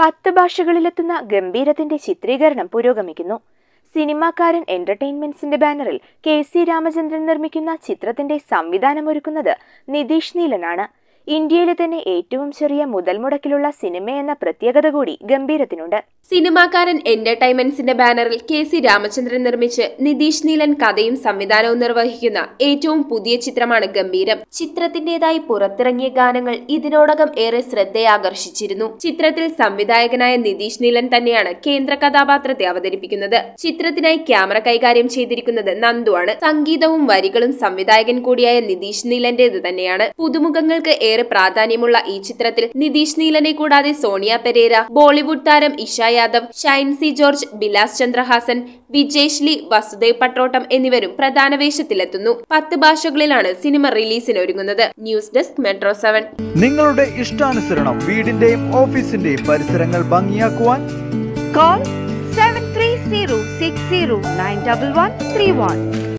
പത്ത് ഭാഷകളിലെത്തുന്ന ഗംഭീരത്തിന്റെ ചിത്രീകരണം പുരോഗമിക്കുന്നു സിനിമാക്കാരൻ എന്റർടൈൻമെന്റ്സിന്റെ ബാനറിൽ കെ സി രാമചന്ദ്രൻ നിർമ്മിക്കുന്ന ചിത്രത്തിന്റെ സംവിധാനമൊരുക്കുന്നത് നിതീഷ് നീലനാണ് ഇന്ത്യയിലെ തന്നെ ഏറ്റവും ചെറിയ മുതൽ മുടക്കിലുള്ള സിനിമ എന്ന പ്രത്യേകത കൂടി ഗംഭീരത്തിനുണ്ട് സിനിമാക്കാരൻ എന്റർടൈൻമെന്റ്സിന്റെ ബാനറിൽ കെ സി രാമചന്ദ്രൻ നിർമ്മിച്ച് നിതീഷ് നീലൻ കഥയും സംവിധാനവും നിർവഹിക്കുന്ന ഏറ്റവും പുതിയ ചിത്രമാണ് ഗംഭീരം ചിത്രത്തിന്റേതായി പുറത്തിറങ്ങിയ ഗാനങ്ങൾ ഇതിനോടകം ഏറെ ശ്രദ്ധയാകർഷിച്ചിരുന്നു ചിത്രത്തിൽ സംവിധായകനായ നിതീഷ് നീലൻ തന്നെയാണ് കേന്ദ്ര കഥാപാത്രത്തെ അവതരിപ്പിക്കുന്നത് ചിത്രത്തിനായി ക്യാമറ കൈകാര്യം ചെയ്തിരിക്കുന്നത് നന്ദുവാണ് സംഗീതവും വരികളും സംവിധായകൻ കൂടിയായ നിതീഷ് നീലന്റേത് തന്നെയാണ് പുതുമുഖങ്ങൾക്ക് ഏറെ പ്രാധാന്യമുള്ള ഈ ചിത്രത്തിൽ നിതീഷ് നീലനെ കൂടാതെ സോണിയ പെരേര ബോളിവുഡ് താരം ഇഷ യാദവ് ഷൈൻസി ജോർജ് ബിലാസ് ചന്ദ്രഹാസൻ വിജേഷ്ലി വസുദേവ് പട്രോട്ടം എന്നിവരും പ്രധാന വേഷത്തിലെത്തുന്നു പത്ത് ഭാഷകളിലാണ് സിനിമ റിലീസിന് ഒരുങ്ങുന്നത് ന്യൂസ് ഡെസ്ക് മെട്രോ സെവൻ നിങ്ങളുടെ ഇഷ്ടാനുസരണം വീടിന്റെയും ഓഫീസിന്റെയും പരിസരങ്ങൾ ഭംഗിയാക്കുവാൻ Call 730 60 911 31.